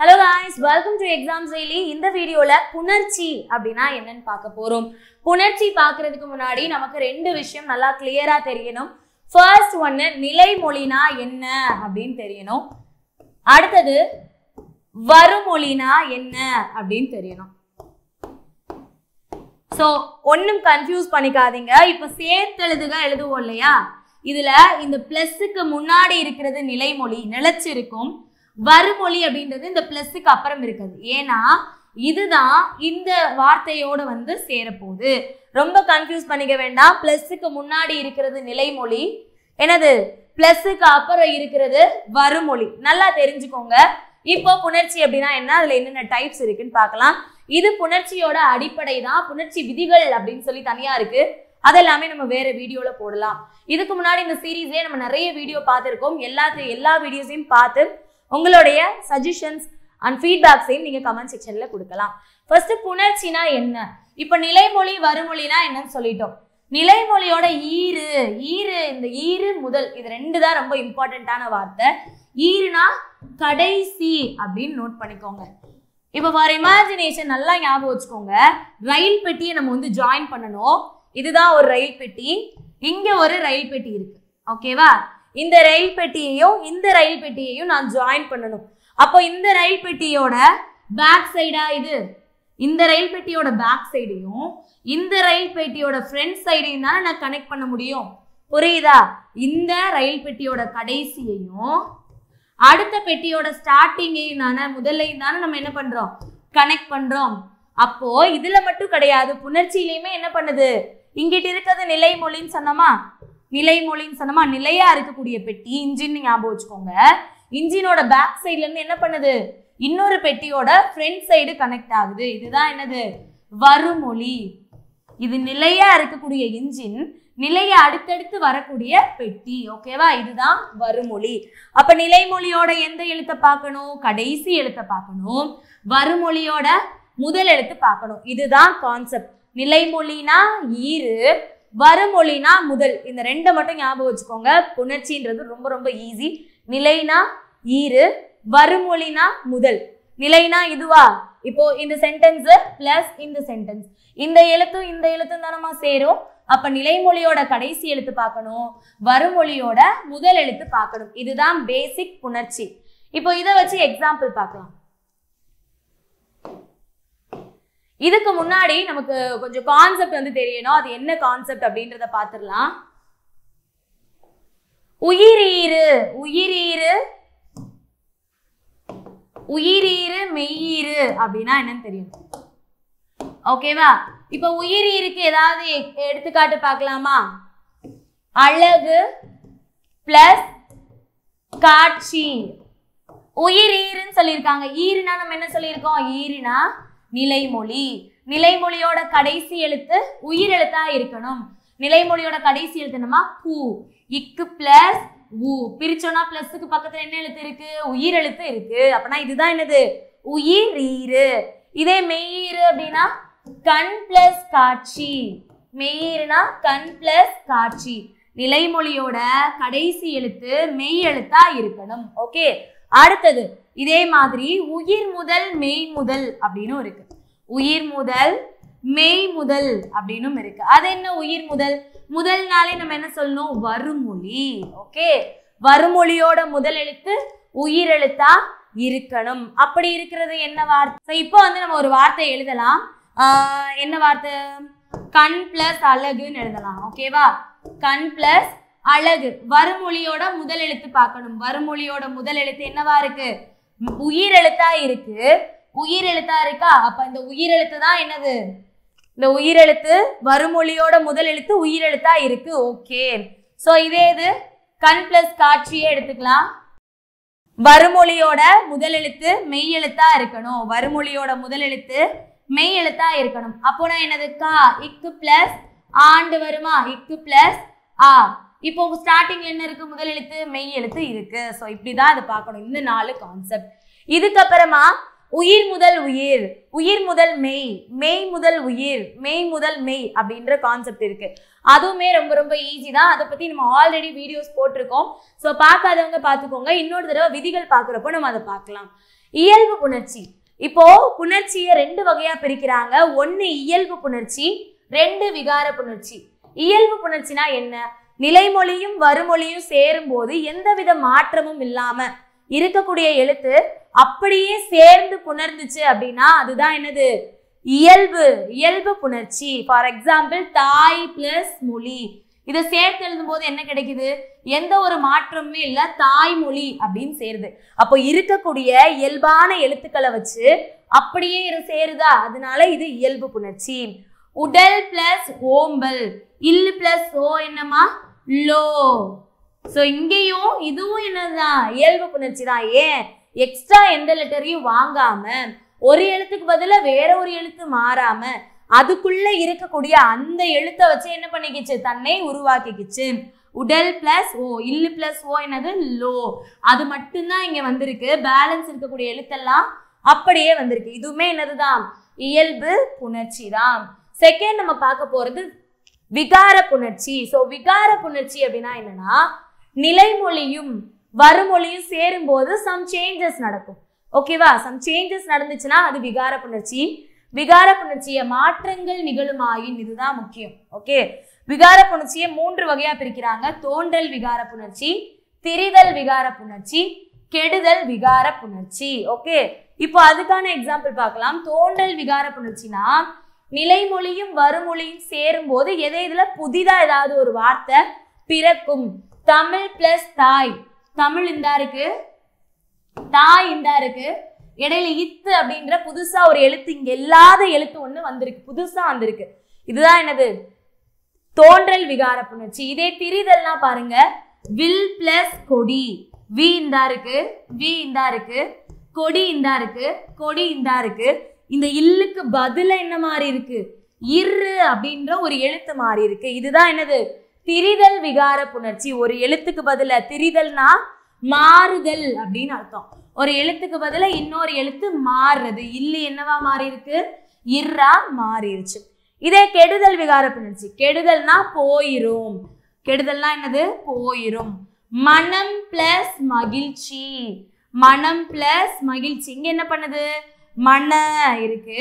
hello guys welcome to exam daily இந்த வீடியோல புணர்ச்சி அப்படின்னா என்னன்னு பார்க்க போறோம் புணர்ச்சி பார்க்கிறதுக்கு முன்னாடி நமக்கு ரெண்டு விஷயம் நல்லா கிளியரா தெரியணும் ஃபர்ஸ்ட் ஒன்னு நிலைமொழினா என்ன அப்படின்னு தெரியணும் அடுத்தது வருமொழினா என்ன அப்படின்னு தெரியணும் ஸோ ஒன்றும் கன்ஃபியூஸ் பண்ணிக்காதீங்க இப்போ சேர்த்தெழுதுக எழுதுவோம் இல்லையா இதுல இந்த பிளஸ்ஸுக்கு முன்னாடி இருக்கிறது நிலைமொழி நிலைச்சு இருக்கும் வருமொழி அப்படின்றது இந்த பிளஸ்ஸுக்கு அப்புறம் இருக்குது ஏன்னா இதுதான் இந்த வார்த்தையோட வந்து சேரப்போகுது ரொம்ப கன்ஃபியூஸ் பண்ணிக்க வேண்டாம் பிளஸ்ஸுக்கு முன்னாடி இருக்கிறது நிலைமொழி என்னது பிளஸ்ஸுக்கு அப்புறம் இருக்கிறது வருமொழி நல்லா தெரிஞ்சுக்கோங்க இப்போ புணர்ச்சி அப்படின்னா என்ன அதுல என்னென்ன டைப்ஸ் இருக்குன்னு பார்க்கலாம் இது புணர்ச்சியோட அடிப்படை தான் புணர்ச்சி விதிகள் அப்படின்னு சொல்லி தனியா இருக்கு அதெல்லாமே நம்ம வேற வீடியோல போடலாம் இதுக்கு முன்னாடி இந்த சீரீஸ்லயே நம்ம நிறைய வீடியோ பார்த்துருக்கோம் எல்லாத்தையும் எல்லா வீடியோஸையும் பார்த்து உங்களுடைய சஜஷன்ஸ் அண்ட் ஃபீட்பேக்ஸையும் நீங்க கமெண்ட் செக்ஷன்ல கொடுக்கலாம் ஃபர்ஸ்ட் புணர்ச்சினா என்ன இப்போ நிலைமொழி வருமொழினா என்னன்னு சொல்லிட்டோம் நிலைமொழியோட ஈறு ஈறு இந்த ஈறு முதல் இது ரெண்டு தான் ரொம்ப இம்பார்ட்டண்ட்டான வார்த்தை ஈறுனா கடைசி அப்படின்னு நோட் பண்ணிக்கோங்க இப்போ ஃபார் இமேஜினேஷன் நல்லா ஞாபகம் வச்சுக்கோங்க ரயில் பெட்டியை நம்ம வந்து ஜாயின் பண்ணணும் இதுதான் ஒரு ரயில் பெட்டி இங்க ஒரு ரயில் பெட்டி இருக்கு ஓகேவா இந்த ரயில் பெட்டியையும் இந்த ரயில் பெட்டியையும் நான் ஜாயின் பண்ணணும் அப்போ இந்த ரயில் பெட்டியோட பேக் சைடா இது இந்த ரயில் பெட்டியோட பேக் சைடையும் இந்த ரயில் பெட்டியோட ஃப்ரண்ட் சைடையும் தானே நான் கனெக்ட் பண்ண முடியும் புரியுதா இந்த ரயில் பெட்டியோட கடைசியையும் அடுத்த பெட்டியோட ஸ்டார்டிங்கையும் தானே முதல்லையும் தானே நம்ம என்ன பண்றோம் கனெக்ட் பண்றோம் அப்போ இதுல மட்டும் கிடையாது புணர்ச்சியிலையுமே என்ன பண்ணுது இங்கிட்டு இருக்கிறது நிலைமொழின்னு சொன்னோமா நிலைமொழின்னு சொன்னோமா நிலையா இருக்கக்கூடிய பெட்டி இன்ஜின் ஞாபகம் வச்சுக்கோங்க இன்ஜினோட பேக் சைட்ல இருந்து என்ன பண்ணுது இன்னொரு பெட்டியோட ஃப்ரண்ட் சைடு கனெக்ட் ஆகுது இதுதான் என்னது வருமொழி இது நிலையா இருக்கக்கூடிய இன்ஜின் நிலையை அடுத்தடுத்து வரக்கூடிய பெட்டி ஓகேவா இதுதான் வருமொழி அப்ப நிலைமொழியோட எந்த எழுத்தை பார்க்கணும் கடைசி எழுத்தை பார்க்கணும் வருமொழியோட முதல் எழுத்து பார்க்கணும் இதுதான் கான்செப்ட் நிலைமொழினா ஈறு வருமொழினா முதல் இந்த ரெண்டை மட்டும் ஞாபகம் வச்சுக்கோங்க புணர்ச்சின்றது ரொம்ப ரொம்ப ஈஸி நிலைனா ஈறு வருமொழினா முதல் நிலைனா இதுவா இப்போ இந்த சென்டென்ஸ் பிளஸ் இந்த சென்டென்ஸ் இந்த எழுத்தும் இந்த எழுத்தும் தானமா சேரும் அப்ப நிலைமொழியோட கடைசி எழுத்து பார்க்கணும் வருமொழியோட முதல் எழுத்து பார்க்கணும் இதுதான் பேசிக் புணர்ச்சி இப்போ இதை வச்சு எக்ஸாம்பிள் பார்க்கலாம் இதுக்கு முன்னாடி நமக்கு கொஞ்சம் கான்செப்ட் வந்து தெரியணும் அது என்ன கான்செப்ட் அப்படின்றத பார்த்துடலாம் உயிரீரு உயிரீரு உயிரீரு மெய்யீரு அப்படின்னா என்னன்னு தெரியும் ஓகேவா இப்ப உயிரீருக்கு ஏதாவது எ- எடுத்துக்காட்டு பார்க்கலாமா அழகு பிளஸ் காட்சி உயிரீருன்னு சொல்லியிருக்காங்க ஈருனா நம்ம என்ன சொல்லியிருக்கோம் ஈருனா நிலைமொழி நிலைமொழியோட கடைசி எழுத்து உயிர் எழுத்தா இருக்கணும் நிலைமொழியோட கடைசி எழுத்து என்னமா பூ இக்கு பிளஸ் ஊ பிரிச்சோம்னா பிளஸ்க்கு பக்கத்துல என்ன எழுத்து இருக்கு உயிர் எழுத்து இருக்கு அப்பனா இதுதான் என்னது உயிர் ஈரு இதே மெய்யீரு அப்படின்னா கண் பிளஸ் காட்சி மெய்யீருனா கண் பிளஸ் காட்சி நிலைமொழியோட கடைசி எழுத்து மெய் எழுத்தா இருக்கணும் ஓகே அடுத்தது இதே மாதிரி உயிர் முதல் மெய் முதல் அப்படின்னும் இருக்கு உயிர் முதல் மெய் முதல் அப்படின்னும் இருக்கு அது என்ன உயிர் முதல் முதல் நாளே நம்ம என்ன சொல்லணும் வருமொழி ஓகே வருமொழியோட முதல் எழுத்து உயிர் எழுத்தா இருக்கணும் அப்படி இருக்கிறது என்ன வார்த்தை இப்போ வந்து நம்ம ஒரு வார்த்தை எழுதலாம் ஆஹ் என்ன வார்த்தை கண் பிளஸ் அழகுன்னு எழுதலாம் ஓகேவா கண் பிளஸ் அழகு வருமொழியோட முதல் எழுத்து பார்க்கணும் வருமொழியோட முதல் எழுத்து என்னவா இருக்கு ம், உயிர் எழுத்தா இருக்கு உயிர் எழுத்தா இருக்கா அப்ப இந்த உயிர் எழுத்து தான் என்னது இந்த உயிர் எழுத்து வருமொழியோட முதல் எழுத்து உயிர் எழுத்தா இருக்கு ஓகே சோ இதே இது கண் பிளஸ் காட்சியே எடுத்துக்கலாம் வருமொழியோட முதல் எழுத்து மெய் எழுத்தா இருக்கணும் வருமொழியோட முதல் எழுத்து மெய் எழுத்தா இருக்கணும் அப்போனா என்னது கா இக்கு பிளஸ் ஆண்டு வருமா இக்கு பிளஸ் ஆ இப்போ உங்க ஸ்டார்டிங்ல என்ன இருக்கு முதல் எழுத்து மெய் எழுத்து இருக்கு ஸோ இப்படிதான் அதை பார்க்கணும் இந்த நாலு கான்செப்ட் இதுக்கப்புறமா உயிர் முதல் உயிர் உயிர் முதல் மெய் மெய் முதல் உயிர் மெய் முதல் மெய் அப்படின்ற கான்செப்ட் இருக்கு அதுவுமே ரொம்ப ரொம்ப ஈஸி தான் அதை பத்தி நம்ம ஆல்ரெடி வீடியோஸ் போட்டிருக்கோம் ஸோ பார்க்காதவங்க பார்த்துக்கோங்க இன்னொரு தடவை விதிகள் பார்க்குறப்போ நம்ம அதை பார்க்கலாம் இயல்பு புணர்ச்சி இப்போ புணர்ச்சியை ரெண்டு வகையா பிரிக்கிறாங்க ஒன்னு இயல்பு புணர்ச்சி ரெண்டு விகார புணர்ச்சி இயல்பு புணர்ச்சினா என்ன நிலைமொழியும் வருமொழியும் சேரும் போது எந்தவித மாற்றமும் இல்லாம இருக்கக்கூடிய எழுத்து அப்படியே சேர்ந்து புணர்ந்துச்சு அப்படின்னா அதுதான் என்னது இயல்பு இயல்பு புணர்ச்சி ஃபார் எக்ஸாம்பிள் தாய் பிளஸ் மொழி இதை சேர்த்து எழுதும் போது என்ன கிடைக்குது எந்த ஒரு மாற்றமுமே இல்ல தாய்மொழி அப்படின்னு சேருது அப்போ இருக்கக்கூடிய இயல்பான எழுத்துக்களை வச்சு அப்படியே இது சேருதா அதனால இது இயல்பு புணர்ச்சி உடல் பிளஸ் ஓம்பல் இல்லு பிளஸ் ஓ என்னமா லோ ஸோ இங்கேயும் இதுவும் என்னதுதான் இயல்பு புணர்ச்சி தான் ஏன் எக்ஸ்ட்ரா எந்த லெட்டரையும் வாங்காம ஒரு எழுத்துக்கு பதிலா வேற ஒரு எழுத்து மாறாம அதுக்குள்ள இருக்கக்கூடிய அந்த எழுத்தை வச்சு என்ன பண்ணிக்கிச்சு தன்னை உருவாக்கிக்கிச்சு உடல் பிளஸ் ஓ இல்லு பிளஸ் ஓ என்னது லோ அது மட்டும்தான் இங்க வந்திருக்கு பேலன்ஸ் இருக்கக்கூடிய எழுத்தெல்லாம் அப்படியே வந்திருக்கு இதுவுமே என்னதுதான் இயல்பு புணர்ச்சி தான் செகண்ட் நம்ம பார்க்க போறது விகார புணர்ச்சி ஸோ விகார புணர்ச்சி அப்படின்னா என்னன்னா நிலைமொழியும் வருமொழியும் சேரும்போது சம் சேஞ்சஸ் நடக்கும் ஓகேவா சம் சேஞ்சஸ் நடந்துச்சுன்னா அது விகார புணர்ச்சி விகார புணர்ச்சியை மாற்றங்கள் நிகழுமாயின் இதுதான் முக்கியம் ஓகே விகார புணர்ச்சியை மூன்று வகையா பிரிக்கிறாங்க தோன்றல் விகார புணர்ச்சி திரிதல் விகார புணர்ச்சி கெடுதல் விகார புணர்ச்சி ஓகே இப்போ அதுக்கான எக்ஸாம்பிள் பார்க்கலாம் தோன்றல் விகார புணர்ச்சினா நிலைமொழியும் வருமொழியும் சேரும்போது எதை இதுல புதிதா ஏதாவது ஒரு வார்த்தை பிறக்கும் தமிழ் பிளஸ் தாய் தமிழ் இந்தா இருக்கு தாய் இந்தா இருக்கு இடையில இத்து அப்படின்ற புதுசா ஒரு எழுத்து இங்க இல்லாத எழுத்து ஒண்ணு வந்திருக்கு புதுசா வந்திருக்கு இதுதான் என்னது தோன்றல் விகார புணர்ச்சி இதே திரிதல்னா பாருங்க வில் பிளஸ் கொடி வி இந்தா இருக்கு வி இந்தா இருக்கு கொடி இந்தா இருக்கு கொடி இந்தா இருக்கு இந்த இல்லுக்கு பதிலா என்ன மாறி இருக்கு இரு அப்படின்ற ஒரு எழுத்து மாறி இருக்கு இதுதான் என்னது திரிதல் விகார புணர்ச்சி ஒரு எழுத்துக்கு பதிலா திரிதல்னா மாறுதல் அப்படின்னு அர்த்தம் ஒரு எழுத்துக்கு பதிலா இன்னொரு எழுத்து மாறுறது இல்லு என்னவா மாறி இருக்கு இர்ரா மாறிடுச்சு இதே கெடுதல் விகார புணர்ச்சி கெடுதல்னா போயிரும் கெடுதல்னா என்னது போயிரும் மனம் பிளஸ் மகிழ்ச்சி மனம் பிளஸ் மகிழ்ச்சி இங்க என்ன பண்ணுது மன இருக்கு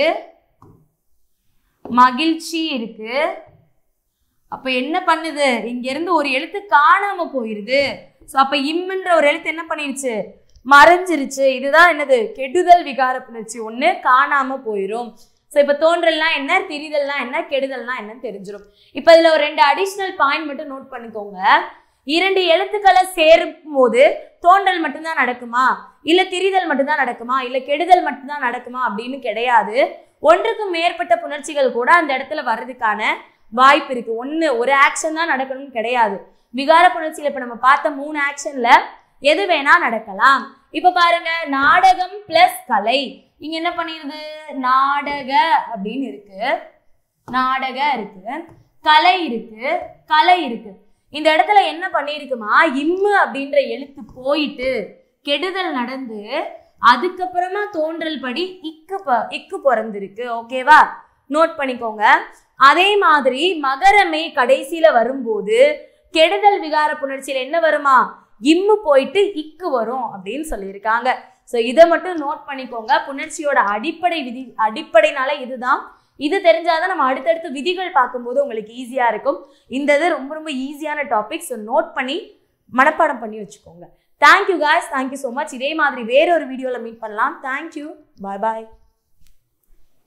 மகிழ்ச்சி இருக்கு அப்ப என்ன பண்ணுது இங்க இருந்து ஒரு எழுத்து காணாம போயிருது ஸோ அப்ப இம்முன்ற ஒரு எழுத்து என்ன பண்ணிருச்சு மறைஞ்சிருச்சு இதுதான் என்னது கெடுதல் விகார புணர்ச்சி ஒண்ணு காணாம போயிரும் ஸோ இப்போ தோன்றல்னா என்ன திரிதல்னா என்ன கெடுதல்னா என்னன்னு தெரிஞ்சிடும் இப்போ இதுல ஒரு ரெண்டு அடிஷ்னல் பாயிண்ட் மட்டும் நோட் பண்ணிக்கோங்க இரண்டு எழுத்துக்களை சேரும் போது தோன்றல் மட்டும்தான் நடக்குமா இல்ல திரிதல் மட்டும்தான் நடக்குமா இல்ல கெடுதல் மட்டும்தான் நடக்குமா அப்படின்னு கிடையாது ஒன்றுக்கும் மேற்பட்ட புணர்ச்சிகள் கூட அந்த இடத்துல வர்றதுக்கான வாய்ப்பு இருக்கு ஒண்ணு ஒரு ஆக்ஷன் தான் நடக்கணும்னு கிடையாது விகார புணர்ச்சியில இப்ப நம்ம பார்த்த மூணு ஆக்ஷன்ல எது வேணா நடக்கலாம் இப்ப பாருங்க நாடகம் பிளஸ் கலை இங்க என்ன பண்ணிருது நாடக அப்படின்னு இருக்கு நாடக இருக்கு கலை இருக்கு கலை இருக்கு இந்த இடத்துல என்ன பண்ணியிருக்குமா இம்மு அப்படின்ற எழுத்து போயிட்டு கெடுதல் நடந்து அதுக்கப்புறமா தோன்றல் படி இக்கு ப- இக்கு பிறந்திருக்கு ஓகேவா நோட் பண்ணிக்கோங்க அதே மாதிரி மகரமே கடைசியில வரும்போது கெடுதல் விகார புணர்ச்சியில என்ன வருமா இம்மு போயிட்டு இக்கு வரும் அப்படின்னு சொல்லியிருக்காங்க ஸோ இதை மட்டும் நோட் பண்ணிக்கோங்க புணர்ச்சியோட அடிப்படை விதி அடிப்படைனால இதுதான் இது தெரிஞ்சாதான் நம்ம அடுத்தடுத்து விதிகள் பார்க்கும்போது உங்களுக்கு ஈஸியாக இருக்கும் இந்த இது ரொம்ப ரொம்ப ஈஸியான டாபிக் ஸோ நோட் பண்ணி மனப்பாடம் பண்ணி வச்சுக்கோங்க thank you guys thank you so much இதே மாதிரி வேற ஒரு வீடியோவில் மீட் பண்ணலாம் தேங்க்யூ பாய் பாய்